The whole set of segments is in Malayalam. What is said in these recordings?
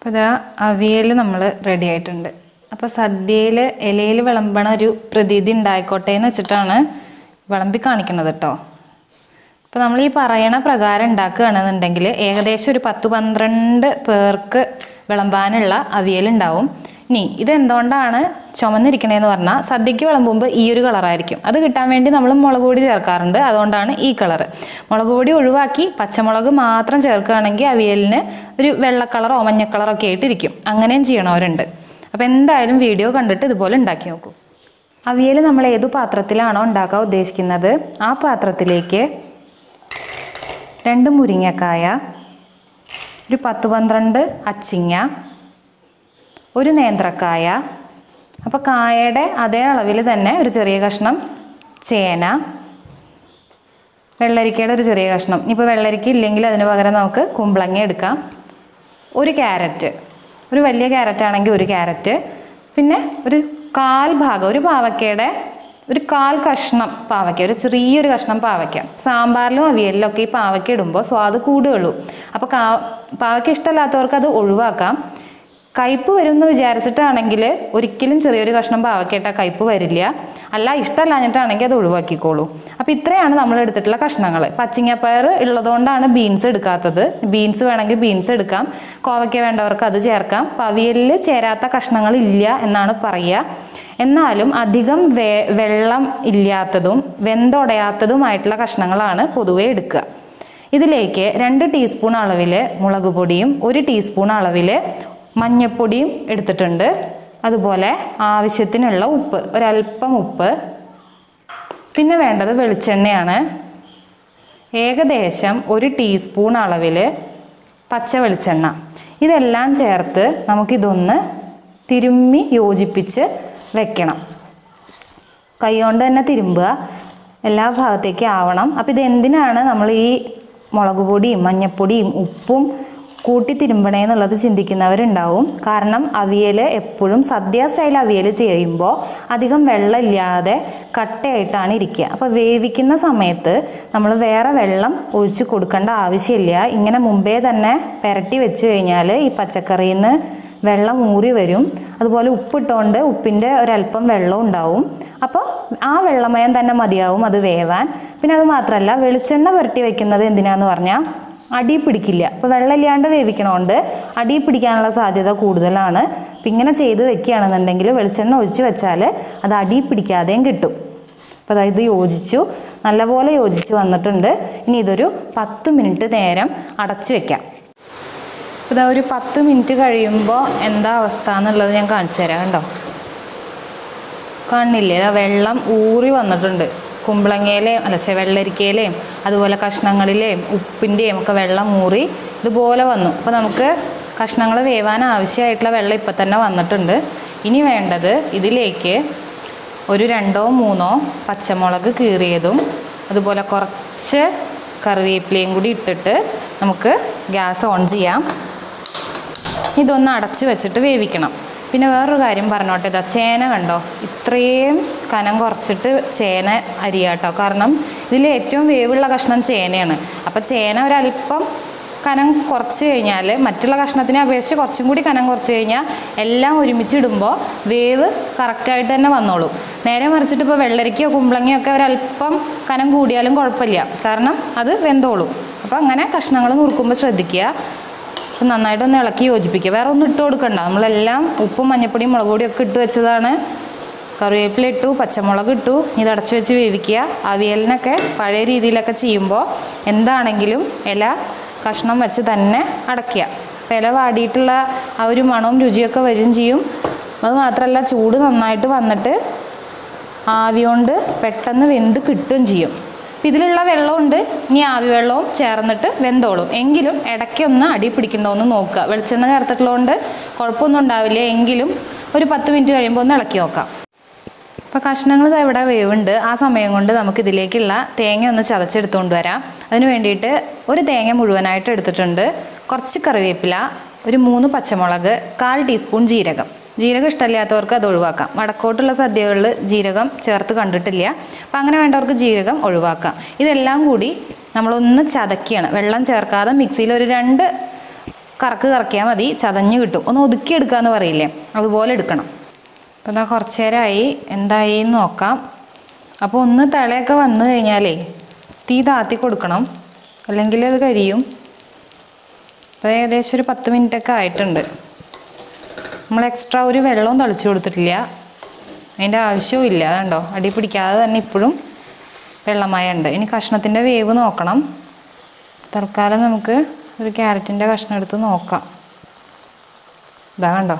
അപ്പോൾ ഇതാ അവിയൽ നമ്മൾ റെഡി ആയിട്ടുണ്ട് അപ്പോൾ സദ്യയിൽ ഇലയിൽ വിളമ്പണ ഒരു പ്രതീതി ഉണ്ടായിക്കോട്ടെ എന്ന് വെച്ചിട്ടാണ് വിളമ്പി കാണിക്കുന്നത് കേട്ടോ അപ്പോൾ നമ്മൾ ഈ പറയണ പ്രകാരം ഉണ്ടാക്കുകയാണെന്നുണ്ടെങ്കിൽ ഏകദേശം ഒരു പത്ത് പന്ത്രണ്ട് പേർക്ക് വിളമ്പാനുള്ള അവിയൽ ഉണ്ടാവും ഇനി ഇതെന്തുകൊണ്ടാണ് ചുമന്നിരിക്കണേന്ന് പറഞ്ഞാൽ സദ്യക്ക് വിളമ്പുമ്പോൾ ഈ ഒരു കളറായിരിക്കും അത് കിട്ടാൻ വേണ്ടി നമ്മൾ മുളക് പൊടി ചേർക്കാറുണ്ട് അതുകൊണ്ടാണ് ഈ കളറ് മുളക് പൊടി ഒഴിവാക്കി പച്ചമുളക് മാത്രം ചേർക്കുകയാണെങ്കിൽ അവിയലിന് ഒരു വെള്ള കളറോ മഞ്ഞ കളറോ ഒക്കെ ആയിട്ടിരിക്കും അങ്ങനെയും ചെയ്യണവരുണ്ട് അപ്പോൾ എന്തായാലും വീഡിയോ കണ്ടിട്ട് ഇതുപോലെ ഉണ്ടാക്കി നോക്കൂ അവിയൽ നമ്മൾ ഏതു പാത്രത്തിലാണോ ഉണ്ടാക്കാൻ ഉദ്ദേശിക്കുന്നത് ആ പാത്രത്തിലേക്ക് രണ്ട് മുരിങ്ങക്കായ ഒരു പത്ത് പന്ത്രണ്ട് അച്ചിങ്ങ ഒരു നേന്ത്രക്കായ അപ്പോൾ കായയുടെ അതേ അളവിൽ തന്നെ ഒരു ചെറിയ കഷ്ണം ചേന വെള്ളരിക്കയുടെ ഒരു ചെറിയ കഷ്ണം ഇപ്പോൾ വെള്ളരിക്ക ഇല്ലെങ്കിൽ അതിന് പകരം നമുക്ക് കുമ്പളങ്ങ എടുക്കാം ഒരു ക്യാരറ്റ് ഒരു വലിയ ക്യാരറ്റ് ആണെങ്കിൽ ഒരു ക്യാരറ്റ് പിന്നെ ഒരു കാൽ ഭാഗം ഒരു പാവക്കയുടെ ഒരു കാൽ കഷ്ണം പാവയ്ക്ക ഒരു ചെറിയൊരു കഷ്ണം പാവയ്ക്ക സാമ്പാറിലും അവിയലിലും ഒക്കെ ഈ പാവയ്ക്ക ഇടുമ്പോൾ സ്വാദ് കൂടുകയുള്ളൂ അപ്പോൾ കാ പാവയ്ക്ക ഇഷ്ടമല്ലാത്തവർക്ക് അത് ഒഴിവാക്കാം കയ്പ്പ് വരും എന്ന് വിചാരിച്ചിട്ടാണെങ്കിൽ ഒരിക്കലും ചെറിയൊരു കഷ്ണം പാവയ്ക്കയിട്ടാൽ കയ്പ്പ് വരില്ല അല്ല ഇഷ്ടമല്ലാഞ്ഞിട്ടാണെങ്കിൽ അത് ഒഴിവാക്കിക്കോളൂ അപ്പോൾ ഇത്രയാണ് നമ്മൾ എടുത്തിട്ടുള്ള കഷ്ണങ്ങൾ പച്ചിങ്ങപ്പയർ ഉള്ളതുകൊണ്ടാണ് ബീൻസ് എടുക്കാത്തത് ബീൻസ് വേണമെങ്കിൽ ബീൻസ് എടുക്കാം കോവയ്ക്ക വേണ്ടവർക്ക് അത് ചേർക്കാം പവിയലിൽ ചേരാത്ത കഷ്ണങ്ങൾ ഇല്ല എന്നാണ് പറയുക എന്നാലും അധികം വേ വെള്ളം ഇല്ലാത്തതും വെന്തുടയാത്തതുമായിട്ടുള്ള കഷ്ണങ്ങളാണ് പൊതുവേ എടുക്കുക ഇതിലേക്ക് രണ്ട് ടീസ്പൂൺ അളവിൽ മുളക് പൊടിയും ഒരു ടീസ്പൂൺ അളവിൽ മഞ്ഞൾപ്പൊടിയും എടുത്തിട്ടുണ്ട് അതുപോലെ ആവശ്യത്തിനുള്ള ഉപ്പ് ഒരല്പം ഉപ്പ് പിന്നെ വേണ്ടത് വെളിച്ചെണ്ണയാണ് ഏകദേശം ഒരു ടീസ്പൂൺ അളവിൽ പച്ച വെളിച്ചെണ്ണ ഇതെല്ലാം ചേർത്ത് നമുക്കിതൊന്ന് തിരുമ്മി യോജിപ്പിച്ച് വെക്കണം കൈകൊണ്ട് തന്നെ തിരുമ്പുക എല്ലാ ഭാഗത്തേക്കും ആവണം അപ്പോൾ ഇത് എന്തിനാണ് നമ്മൾ ഈ മുളക് പൊടിയും മഞ്ഞപ്പൊടിയും ഉപ്പും കൂട്ടി തിരുമ്പണേന്നുള്ളത് ചിന്തിക്കുന്നവരുണ്ടാവും കാരണം അവിയൽ എപ്പോഴും സദ്യ സ്റ്റൈൽ അവിയൽ ചെയ്യുമ്പോൾ അധികം വെള്ളമില്ലാതെ കട്ടയായിട്ടാണ് ഇരിക്കുക അപ്പോൾ വേവിക്കുന്ന സമയത്ത് നമ്മൾ വേറെ വെള്ളം ഒഴിച്ച് കൊടുക്കേണ്ട ആവശ്യമില്ല ഇങ്ങനെ മുമ്പേ തന്നെ പുരട്ടി വെച്ച് കഴിഞ്ഞാൽ ഈ പച്ചക്കറിയിൽ നിന്ന് വെള്ളം ഊറി വരും അതുപോലെ ഉപ്പിട്ടുകൊണ്ട് ഉപ്പിൻ്റെ ഒരല്പം വെള്ളം ഉണ്ടാവും അപ്പോൾ ആ വെള്ളമയം തന്നെ മതിയാവും അത് വേവാൻ പിന്നെ അത് മാത്രമല്ല വെളിച്ചെണ്ണ പുരട്ടി വെക്കുന്നത് എന്തിനാന്ന് പറഞ്ഞാൽ അടി പിടിക്കില്ല അപ്പോൾ വെള്ളമില്ലാണ്ട് വേവിക്കണോണ്ട് അടി പിടിക്കാനുള്ള സാധ്യത കൂടുതലാണ് അപ്പം ഇങ്ങനെ ചെയ്ത് വെക്കുകയാണെന്നുണ്ടെങ്കിൽ വെളിച്ചെണ്ണ ഒഴിച്ച് വെച്ചാൽ അത് അടി പിടിക്കാതെയും കിട്ടും അപ്പോൾ അതായത് യോജിച്ചു നല്ലപോലെ യോജിച്ച് വന്നിട്ടുണ്ട് ഇനി ഇതൊരു പത്ത് മിനിറ്റ് നേരം അടച്ചു വെക്കാം ഇതാ ഒരു പത്ത് മിനിറ്റ് കഴിയുമ്പോൾ എന്താ അവസ്ഥ എന്നുള്ളത് ഞാൻ കാണിച്ചു തരാം കണ്ടോ കാണില്ലേ ഇതാ വെള്ളം ഊറി വന്നിട്ടുണ്ട് കുമ്പളങ്ങയിലെയും അല്ല ചെ വെള്ളരിക്കയിലെയും അതുപോലെ കഷ്ണങ്ങളിലെയും ഉപ്പിൻ്റെയും ഒക്കെ വെള്ളം ഊറി ഇതുപോലെ വന്നു അപ്പോൾ നമുക്ക് കഷ്ണങ്ങൾ വേവാൻ ആവശ്യമായിട്ടുള്ള വെള്ളം ഇപ്പം തന്നെ വന്നിട്ടുണ്ട് ഇനി വേണ്ടത് ഇതിലേക്ക് ഒരു രണ്ടോ മൂന്നോ പച്ചമുളക് കീറിയതും അതുപോലെ കുറച്ച് കറിവേപ്പിലയും കൂടി ഇട്ടിട്ട് നമുക്ക് ഗ്യാസ് ഓൺ ചെയ്യാം ഇതൊന്ന് അടച്ചു വെച്ചിട്ട് വേവിക്കണം പിന്നെ വേറൊരു കാര്യം പറഞ്ഞോട്ടെ ഇതാ ചേന കണ്ടോ ഇത്രയും കനം കുറച്ചിട്ട് ചേന അരിയാട്ടോ കാരണം ഇതിൽ ഏറ്റവും വേവുള്ള കഷ്ണം ചേനയാണ് അപ്പോൾ ചേന ഒരല്പം കനം കുറച്ച് കഴിഞ്ഞാൽ മറ്റുള്ള കഷ്ണത്തിനെ അപേക്ഷിച്ച് കുറച്ചും കൂടി കനം കുറച്ച് കഴിഞ്ഞാൽ എല്ലാം ഒരുമിച്ച് ഇടുമ്പോൾ വേവ് കറക്റ്റായിട്ട് തന്നെ വന്നോളും നേരെ മറിച്ചിട്ട് ഇപ്പോൾ വെള്ളരിക്കയോ കുമ്പളങ്ങയോ ഒക്കെ ഒരല്പം കനം കൂടിയാലും കുഴപ്പമില്ല കാരണം അത് വെന്തോളും അപ്പോൾ അങ്ങനെ കഷ്ണങ്ങൾ നുറുക്കുമ്പോൾ ശ്രദ്ധിക്കുക അപ്പം നന്നായിട്ടൊന്ന് ഇളക്കി യോജിപ്പിക്കുക വേറെ ഒന്നും ഇട്ട് കൊടുക്കണ്ട നമ്മളെല്ലാം ഉപ്പും മഞ്ഞപ്പൊടിയും മുളക് പൊടിയും ഒക്കെ ഇട്ട് വെച്ചതാണ് കറിവേപ്പില ഇട്ടു പച്ചമുളക് ഇട്ടു ഇത് അടച്ചു വെച്ച് വേവിക്കുക അവിയലിനൊക്കെ പഴയ രീതിയിലൊക്കെ ചെയ്യുമ്പോൾ എന്താണെങ്കിലും ഇല കഷ്ണം വെച്ച് തന്നെ അടയ്ക്കുക അപ്പം ഇല വാടിയിട്ടുള്ള ആ ഒരു മണവും രുചിയൊക്കെ വരും ചെയ്യും അത് മാത്രമല്ല ചൂട് നന്നായിട്ട് വന്നിട്ട് ആവി കൊണ്ട് പെട്ടെന്ന് വെന്ത് കിട്ടുകയും ചെയ്യും അപ്പം ഇതിലുള്ള വെള്ളമുണ്ട് ഇനി ആവി വെള്ളവും ചേർന്നിട്ട് വെന്തോളും എങ്കിലും ഇടയ്ക്കൊന്ന് അടി പിടിക്കണ്ടോന്ന് നോക്കുക വെളിച്ചെണ്ണ ചേർത്തിട്ടുള്ളതുകൊണ്ട് കുഴപ്പമൊന്നും ഉണ്ടാവില്ല എങ്കിലും ഒരു പത്ത് മിനിറ്റ് കഴിയുമ്പോൾ ഒന്ന് ഇളക്കി നോക്കാം അപ്പോൾ കഷ്ണങ്ങൾ ദാ ഇവിടെ വേവുണ്ട് ആ സമയം കൊണ്ട് നമുക്ക് ഇതിലേക്കുള്ള തേങ്ങ ഒന്ന് ചതച്ചെടുത്തുകൊണ്ട് വരാം അതിന് വേണ്ടിയിട്ട് ഒരു തേങ്ങ മുഴുവനായിട്ട് എടുത്തിട്ടുണ്ട് കുറച്ച് കറിവേപ്പില ഒരു മൂന്ന് പച്ചമുളക് കാൽ ടീസ്പൂൺ ജീരകം ജീരകം ഇഷ്ടമില്ലാത്തവർക്ക് അത് ഒഴിവാക്കാം വടക്കോട്ടുള്ള സദ്യകളിൽ ജീരകം ചേർത്ത് കണ്ടിട്ടില്ല അപ്പം അങ്ങനെ വേണ്ടവർക്ക് ജീരകം ഒഴിവാക്കാം ഇതെല്ലാം കൂടി നമ്മളൊന്ന് ചതക്കുകയാണ് വെള്ളം ചേർക്കാതെ മിക്സിയിൽ ഒരു രണ്ട് കറക്ക് കറക്കിയാൽ മതി ചതഞ്ഞ് കിട്ടും ഒന്ന് ഒതുക്കിയെടുക്കുക എന്ന് പറയില്ലേ അതുപോലെ എടുക്കണം അപ്പോൾ ഇതാ കുറച്ച് നേരമായി എന്തായി എന്ന് നോക്കാം അപ്പോൾ ഒന്ന് തിളയൊക്കെ വന്നു കഴിഞ്ഞാലേ തീ താത്തി കൊടുക്കണം അല്ലെങ്കിൽ അത് കരിയും അപ്പോൾ ഏകദേശം ഒരു പത്ത് മിനിറ്റൊക്കെ ആയിട്ടുണ്ട് നമ്മൾ എക്സ്ട്രാ ഒരു വെള്ളവും തളിച്ചു കൊടുത്തിട്ടില്ല അതിൻ്റെ ആവശ്യവും ഇല്ല അതുണ്ടോ അടി പിടിക്കാതെ തന്നെ ഇപ്പോഴും വെള്ളമയം ഉണ്ട് ഇനി കഷ്ണത്തിൻ്റെ വേവ് നോക്കണം തൽക്കാലം നമുക്ക് ഒരു ക്യാരറ്റിൻ്റെ കഷ്ണം എടുത്ത് നോക്കാം ഇതാ കണ്ടോ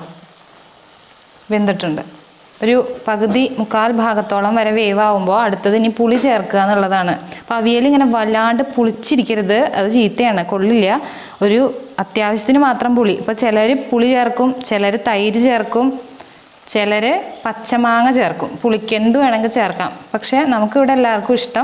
വെന്തിട്ടുണ്ട് ഒരു പകുതി മുക്കാൽ ഭാഗത്തോളം വരെ വേവാകുമ്പോൾ അടുത്തത് ഇനി പുളി ചേർക്കുക എന്നുള്ളതാണ് അപ്പോൾ അവിയൽ ഇങ്ങനെ വല്ലാണ്ട് പുളിച്ചിരിക്കരുത് അത് ചീത്തയാണ് കൊള്ളില്ല ഒരു അത്യാവശ്യത്തിന് മാത്രം പുളി ഇപ്പോൾ ചിലർ പുളി ചേർക്കും ചിലർ തൈര് ചേർക്കും ചിലർ പച്ചമാങ്ങ ചേർക്കും പുളിക്ക് എന്ത് വേണമെങ്കിൽ ചേർക്കാം പക്ഷേ നമുക്കിവിടെ എല്ലാവർക്കും ഇഷ്ടം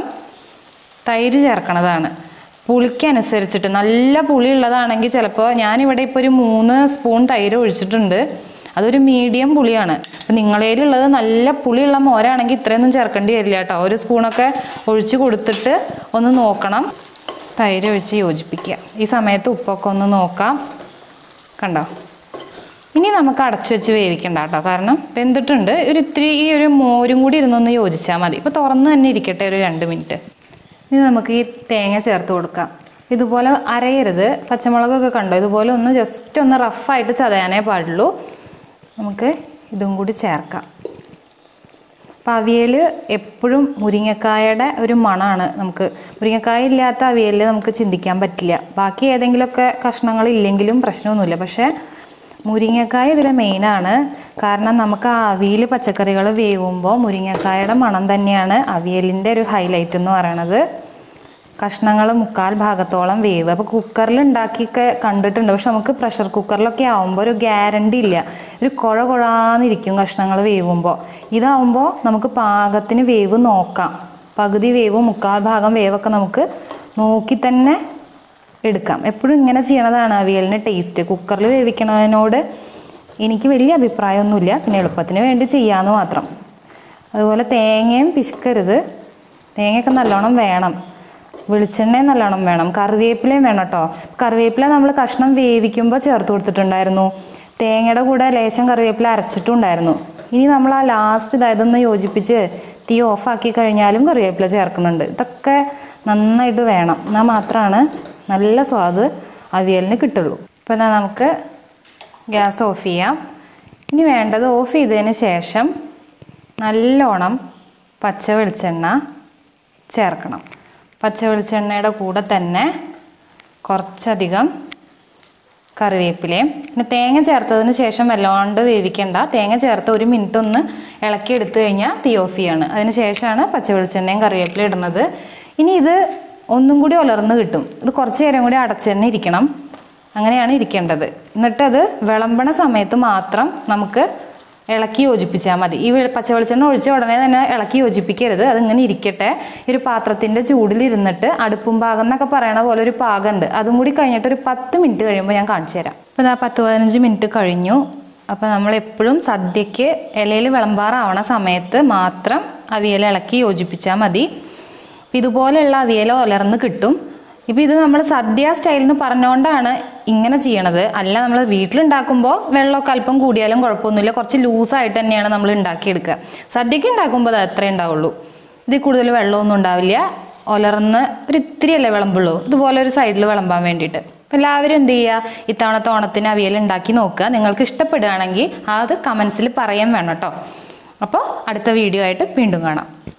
തൈര് ചേർക്കണതാണ് പുളിക്കനുസരിച്ചിട്ട് നല്ല പുളി ഉള്ളതാണെങ്കിൽ ചിലപ്പോൾ ഞാനിവിടെ ഇപ്പോൾ ഒരു മൂന്ന് സ്പൂൺ തൈര് ഒഴിച്ചിട്ടുണ്ട് അതൊരു മീഡിയം പുളിയാണ് അപ്പം നിങ്ങളേലുള്ളത് നല്ല പുളിയുള്ള മോരാണെങ്കിൽ ഇത്രയൊന്നും ചേർക്കേണ്ടി വരില്ല കേട്ടോ ഒരു സ്പൂണൊക്കെ ഒഴിച്ച് കൊടുത്തിട്ട് ഒന്ന് നോക്കണം തൈര് ഒഴിച്ച് യോജിപ്പിക്കുക ഈ സമയത്ത് ഉപ്പൊക്കെ ഒന്ന് നോക്കാം കണ്ടോ ഇനി നമുക്ക് അടച്ചു വെച്ച് വേവിക്കണ്ട കേട്ടോ കാരണം വെന്തിട്ടുണ്ട് ഒരു ഇത്തിരി ഈ ഒരു മോരും കൂടി ഇരുന്നൊന്ന് യോജിച്ചാൽ മതി ഇപ്പോൾ തുറന്ന് തന്നെ ഇരിക്കട്ടെ ഒരു രണ്ട് മിനിറ്റ് ഇനി നമുക്ക് ഈ തേങ്ങ ചേർത്ത് കൊടുക്കാം ഇതുപോലെ അരയരുത് പച്ചമുളകൊക്കെ കണ്ടോ ഇതുപോലെ ഒന്ന് ജസ്റ്റ് ഒന്ന് റഫായിട്ട് ചതയാനേ പാടുള്ളൂ നമുക്ക് ഇതും കൂടി ചേർക്കാം അപ്പം അവിയൽ എപ്പോഴും മുരിങ്ങക്കായയുടെ ഒരു മണമാണ് നമുക്ക് മുരിങ്ങക്കായ ഇല്ലാത്ത അവിയൽ നമുക്ക് ചിന്തിക്കാൻ പറ്റില്ല ബാക്കി ഏതെങ്കിലുമൊക്കെ കഷ്ണങ്ങൾ ഇല്ലെങ്കിലും പ്രശ്നമൊന്നുമില്ല പക്ഷേ മുരിങ്ങക്കായ ഇതിലെ മെയിനാണ് കാരണം നമുക്ക് ആ അവിയൽ പച്ചക്കറികൾ വേവുമ്പോൾ മുരിങ്ങക്കായയുടെ മണം തന്നെയാണ് അവിയലിൻ്റെ ഒരു ഹൈലൈറ്റ് എന്ന് പറയണത് കഷ്ണങ്ങൾ മുക്കാൽ ഭാഗത്തോളം വേവ് അപ്പോൾ കുക്കറിൽ ഉണ്ടാക്കിയൊക്കെ കണ്ടിട്ടുണ്ട് പക്ഷെ നമുക്ക് പ്രഷർ കുക്കറിലൊക്കെ ആവുമ്പോൾ ഒരു ഗ്യാരണ്ടി ഇല്ല ഒരു കുഴ കുഴാന്നിരിക്കും കഷ്ണങ്ങൾ വേവുമ്പോൾ ഇതാവുമ്പോൾ നമുക്ക് പാകത്തിന് വേവ് നോക്കാം പകുതി വേവ് മുക്കാൽ ഭാഗം വേവൊക്കെ നമുക്ക് നോക്കി തന്നെ എടുക്കാം എപ്പോഴും ഇങ്ങനെ ചെയ്യണതാണ് അവിയലിന് ടേസ്റ്റ് കുക്കറിൽ വേവിക്കണതിനോട് എനിക്ക് വലിയ അഭിപ്രായമൊന്നുമില്ല പിന്നെ എളുപ്പത്തിന് വേണ്ടി ചെയ്യാമെന്ന് മാത്രം അതുപോലെ തേങ്ങയും പിശുക്കരുത് തേങ്ങയൊക്കെ നല്ലോണം വേണം വെളിച്ചെണ്ണയും നല്ലോണം വേണം കറിവേപ്പിലയും വേണം കേട്ടോ കറിവേപ്പില നമ്മൾ കഷ്ണം വേവിക്കുമ്പോൾ ചേർത്ത് കൊടുത്തിട്ടുണ്ടായിരുന്നു തേങ്ങയുടെ കൂടെ ലേശം കറിവേപ്പില അരച്ചിട്ടുണ്ടായിരുന്നു ഇനി നമ്മൾ ആ ലാസ്റ്റ് ഇതായതൊന്ന് യോജിപ്പിച്ച് തീ ഓഫാക്കി കഴിഞ്ഞാലും കറിവേപ്പില ചേർക്കുന്നുണ്ട് ഇതൊക്കെ നന്നായിട്ട് വേണം എന്നാൽ മാത്രമാണ് നല്ല സ്വാദ് അവിയലിന് കിട്ടുള്ളൂ അപ്പോൾ എന്നാൽ നമുക്ക് ഗ്യാസ് ഓഫ് ചെയ്യാം ഇനി വേണ്ടത് ഓഫ് ചെയ്തതിന് ശേഷം നല്ലോണം പച്ച വെളിച്ചെണ്ണ ചേർക്കണം പച്ച വെളിച്ചെണ്ണയുടെ കൂടെ തന്നെ കുറച്ചധികം കറിവേപ്പിലയും പിന്നെ തേങ്ങ ചേർത്തതിന് ശേഷം വല്ലാണ്ട് വേവിക്കണ്ട തേങ്ങ ചേർത്ത് ഒരു മിനിറ്റ് ഒന്ന് ഇളക്കി എടുത്തു കഴിഞ്ഞാൽ തീ ഓഫ് ചെയ്യാണ് അതിന് ശേഷമാണ് പച്ച വെളിച്ചെണ്ണയും കറിവേപ്പിലയും ഇടുന്നത് ഇനി ഇത് ഒന്നും കൂടി ഉലർന്ന് കിട്ടും ഇത് കുറച്ച് നേരം കൂടി അടച്ചു തന്നെ ഇരിക്കണം അങ്ങനെയാണ് ഇരിക്കേണ്ടത് എന്നിട്ടത് വിളമ്പണ സമയത്ത് മാത്രം നമുക്ക് ഇളക്കി യോജിപ്പിച്ചാൽ മതി ഈ വെ- പച്ച വെളിച്ചെണ്ണ ഒഴിച്ച ഉടനെ തന്നെ ഇളക്കി യോജിപ്പിക്കരുത് അതിങ്ങനെ ഇരിക്കട്ടെ ഈ ഒരു പാത്രത്തിൻ്റെ ചൂടിലിരുന്നിട്ട് അടുപ്പും പാകം എന്നൊക്കെ പറയണ പോലെ ഒരു പാകമുണ്ട് അതും കൂടി കഴിഞ്ഞിട്ട് ഒരു പത്ത് മിനിറ്റ് കഴിയുമ്പോൾ ഞാൻ കാണിച്ചു തരാം അപ്പോൾ ഇതാ പത്ത് പതിനഞ്ച് മിനിറ്റ് കഴിഞ്ഞു അപ്പോൾ നമ്മൾ എപ്പോഴും സദ്യക്ക് ഇലയിൽ വിളമ്പാറാവണ സമയത്ത് മാത്രം അവിയൽ ഇളക്കി യോജിപ്പിച്ചാൽ മതി അപ്പം ഇതുപോലെയുള്ള അവിയൽ ഒലർന്ന് കിട്ടും ഇപ്പം ഇത് നമ്മൾ സദ്യ സ്റ്റൈൽ എന്ന് പറഞ്ഞുകൊണ്ടാണ് ഇങ്ങനെ ചെയ്യണത് അല്ല നമ്മൾ വീട്ടിലുണ്ടാക്കുമ്പോൾ വെള്ളമൊക്കെ അല്പം കൂടിയാലും കുഴപ്പമൊന്നുമില്ല കുറച്ച് ലൂസായിട്ട് തന്നെയാണ് നമ്മൾ ഉണ്ടാക്കിയെടുക്കുക സദ്യക്ക് ഉണ്ടാക്കുമ്പോൾ അത് അത്രേ ഉണ്ടാവുള്ളൂ ഇതിൽ കൂടുതൽ വെള്ളമൊന്നും ഉണ്ടാവില്ല ഒലർന്ന് ഒരു ഇത്തിരിയല്ലേ വിളമ്പുള്ളൂ ഇതുപോലെ ഒരു സൈഡിൽ വിളമ്പാൻ വേണ്ടിയിട്ട് അപ്പോൾ എല്ലാവരും എന്ത് ചെയ്യുക ഇത്തവണത്തെ ഓണത്തിന് അവിയൽ ഉണ്ടാക്കി നോക്കുക നിങ്ങൾക്ക് ഇഷ്ടപ്പെടുകയാണെങ്കിൽ അത് കമൻസിൽ പറയാൻ വേണം കേട്ടോ അപ്പോൾ അടുത്ത വീഡിയോ ആയിട്ട് വീണ്ടും കാണാം